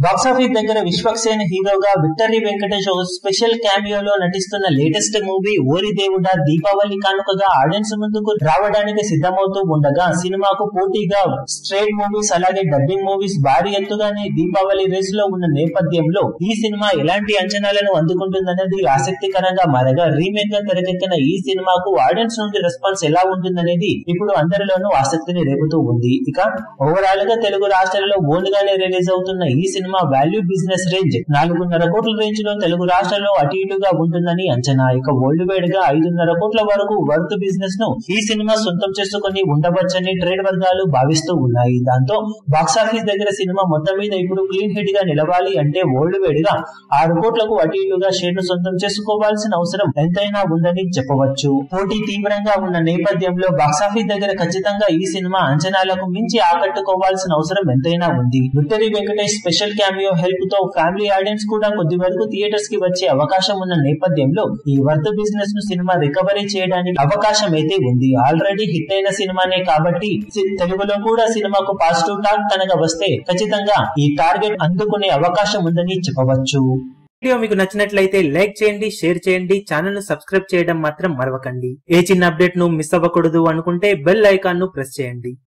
box office దగ్గర విశ్వక్సేన్ హీరోగా victory Venkatesh ఒక స్పెషల్ క్యామియోలో నటిస్తున్న లేటెస్ట్ మూవీ ఓరి దేవుడా దీపావళి కానుకగా ఆడియన్స్ ముందుకు రావడానికి సిద్ధమవుతూ ఉండగా సినిమాకు పోటీగా స్ట్రేట్ మూవీస్ అలాగే డబ్బింగ్ మూవీస్ భారీ ఎత్తుగానే దీపావళి రేస్ లో ఉన్న నేపథ్యంలో ఈ సినిమా ఎలాంటి అంచనాలను అందుకుంటుందనేది ఆసక్తికరంగా మారగా రీమేక్ గా తెరకెక్కిన ఈ సినిమాకు ఆడియన్స్ నుండి రెస్పాన్స్ ఎలా ఉంటుందనేది ఇప్పుడు అందరిలోనూ ఆసక్తిని రేపుతూ ఉంది ఇక ఓవరాల్ గా తెలుగు రాష్ట్రాల్లో ఓన్ గానే రిలీజ్ అవుతున్న ఈ సినిమా వాల్యూ బిజినెస్ రేంజ్ నాలుగున్నర కోట్ల రేంజ్ లో తెలుగు రాష్ట్రాల్లో అటు ఇటుగా ఉంటుందని అంచనా ఇక వరల్డ్ వైడ్ గా ఐదున్నర కోట్ల వరకు వర్త్ బిజినెస్ ను ఈ సినిమా సొంతం చేసుకుని ఉండవచ్చని ట్రేడ్ వర్గాలు భావిస్తూ ఉన్నాయి దాంతో బాక్సాఫీస్ దగ్గర సినిమా మొత్తం మీద ఇప్పుడు క్లీన్ హిట్ గా నిలవాలి అంటే వరల్డ్ వైడ్ గా ఆరు కోట్లకు అటు ఇటుగా షేర్ ను సొంతం చేసుకోవాల్సిన అవసరం ఎంతైనా ఉందని చెప్పవచ్చు పోటీ తీవ్రంగా ఉన్న నేపథ్యంలో బాక్సాఫీస్ దగ్గర ఖచ్చితంగా ఈ సినిమా అంచనాలకు మించి ఆకట్టుకోవాల్సిన అవసరం ఎంతైనా ఉంది victory Venkatesh special cameo help తో ఫ్యామిలీ ఆడియన్స్ కూడా కొద్ది వరకు థియేటర్స్ కి వచ్చే అవకాశం ఉన్న నేపథ్యంలో ఈ వర్త్ బిజినెస్ ను సినిమా రికవరీ చేయడానికి అవకాశం అయితే ఉంది ఆల్రెడీ హిట్ అయిన సినిమానే కాబట్టి సి- తెలుగులో కూడా సినిమాకు పాజిటివ్ టాక్ కనుక వస్తే ఖచ్చితంగా ఈ టార్గెట్ అందుకునే అవకాశం ఉందని చెప్పవచ్చు వీడియో మీకు నచ్చినట్లయితే లైక్ చేయండి షేర్ చేయండి ఛానల్ ను సబ్స్క్రైబ్ చేయడం మాత్రం మరవకండి ఏ చిన్న అప్డేట్ ను మిస్ అవ్వకూడదు అనుకుంటే బెల్ ఐకాన్ ను ప్రెస్ చేయండి